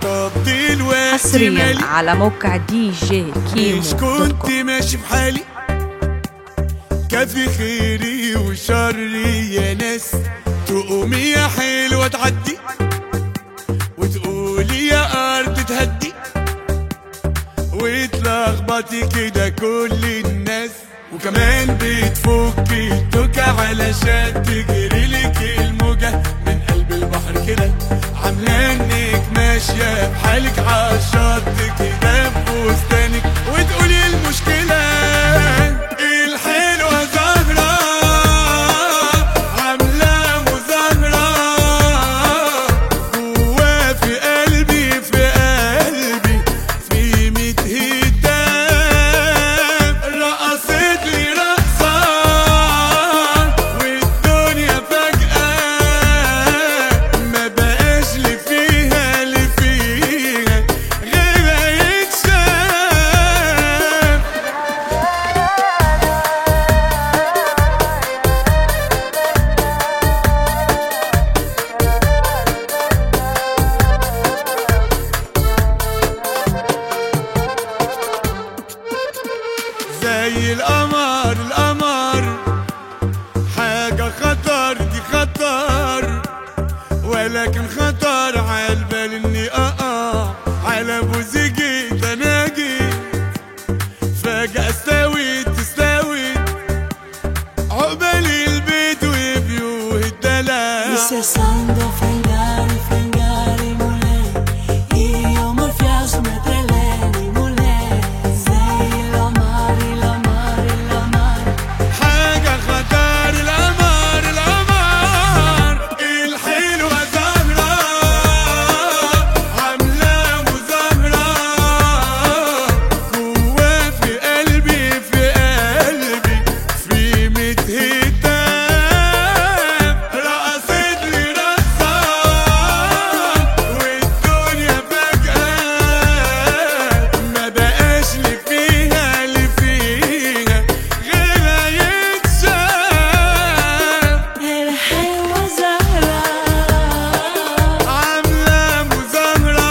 طب دلوقتي حصريا مالي على موقع دي جي كيمو مش دوت كنت كوم. ماشي بحالي كافي خيري وشري يا ناس تقومي يا حلوة تعدي وتقولي يا أرض تهدي وتلخبطي كده كل الناس وكمان بتفكي التوكة علشان تجري لك الموجة من قلب البحر كده عاملة انك ماشية بحالك عالشط كده بفستانك وتقولي المشكلة الحلوة زهرة عاملة مظاهرة جوا في قلبي في قلبي في ميت هتام رقصت لي رقصة والدنيا فجأة ما بقاش لي فيها اللي فيها غيرها يتشاف زي القمر القمر حاجة خطر دي خطر ولكن خطر عالبال اني اقع على بوزي جيت انا جيت فجأة استويت استويت عقبالي البيت وبيوه الدلع Cessando frangare, frangare, mulher Io mi fiasco, me treleni, mulher Sei l'amare, l'amare, l'amare حاجة خطر القمر القمر الحلوة زهرة عاملة مظاهرة جوا في قلبي في قلبي في ميت هتام رقصت لي رقصة والدنيا فجأة ما بقاش لي فيها اللي فيها غيرها يتشاف الحلوة زهرة عاملة مظاهرة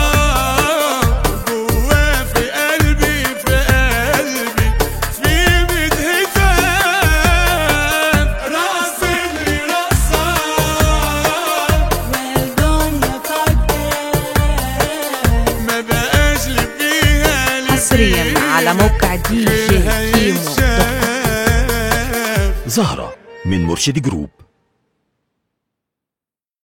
جوا في قلبي في قلبي في ميت هتام رقصت لي رقصة والدنيا فجأة ما بقاش لي فيها اللي حصريا على موقع دي جي غيرها كيمو دوت كوم. يتشاف زهرة من مرشد جروب